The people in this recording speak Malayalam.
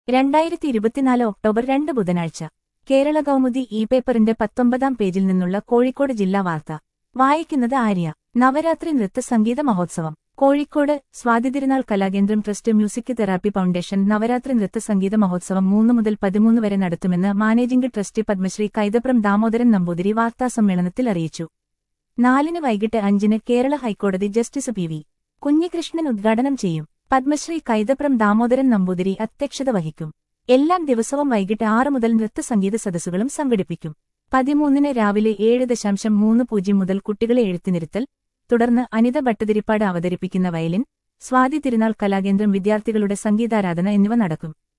രണ്ടായിരത്തി ഇരുപത്തിനാല് ഒക്ടോബർ രണ്ട് ബുധനാഴ്ച കേരള കൗമുദി ഇ പേപ്പറിന്റെ പത്തൊമ്പതാം പേജിൽ നിന്നുള്ള കോഴിക്കോട് ജില്ലാ വാർത്ത വായിക്കുന്നത് ആര്യ നവരാത്രി നൃത്ത സംഗീത മഹോത്സവം Kozhikode Swathi Thirunal Kalakendram trust music therapy foundation Navaratri നൃത്ത സംഗീത മഹോത്സവം മൂന്ന് മുതൽ പതിമൂന്ന് വരെ നടത്തുമെന്ന് മാനേജിംഗ് ട്രസ്റ്റി പത്മശ്രീ കൈതപ്രം ദാമോദരൻ നമ്പൂതിരി വാർത്താസമ്മേളനത്തിൽ അറിയിച്ചു നാലിന് വൈകിട്ട് അഞ്ചിന് കേരള ഹൈക്കോടതി ജസ്റ്റിസ് പി വി കുഞ്ഞികൃഷ്ണൻ ഉദ്ഘാടനം ചെയ്യും പത്മശ്രീ കൈതപ്രം ദാമോദരൻ നമ്പൂതിരി അധ്യക്ഷത വഹിക്കും എല്ലാ ദിവസവും വൈകിട്ട് ആറ് മുതൽ നൃത്തസംഗീത സദസ്സുകളും സംഘടിപ്പിക്കും പതിമൂന്നിന് രാവിലെ ഏഴ് ദശാംശം മൂന്ന് പൂജ്യം മുതൽ കുട്ടികളെ എഴുത്തിനിരുത്തൽ തുടർന്ന് അനിത ഭട്ടതിരിപ്പാട് അവതരിപ്പിക്കുന്ന വയലിൻ സ്വാതി തിരുനാൾ കലാകേന്ദ്രം വിദ്യാർത്ഥികളുടെ സംഗീതാരാധന എന്നിവ നടക്കും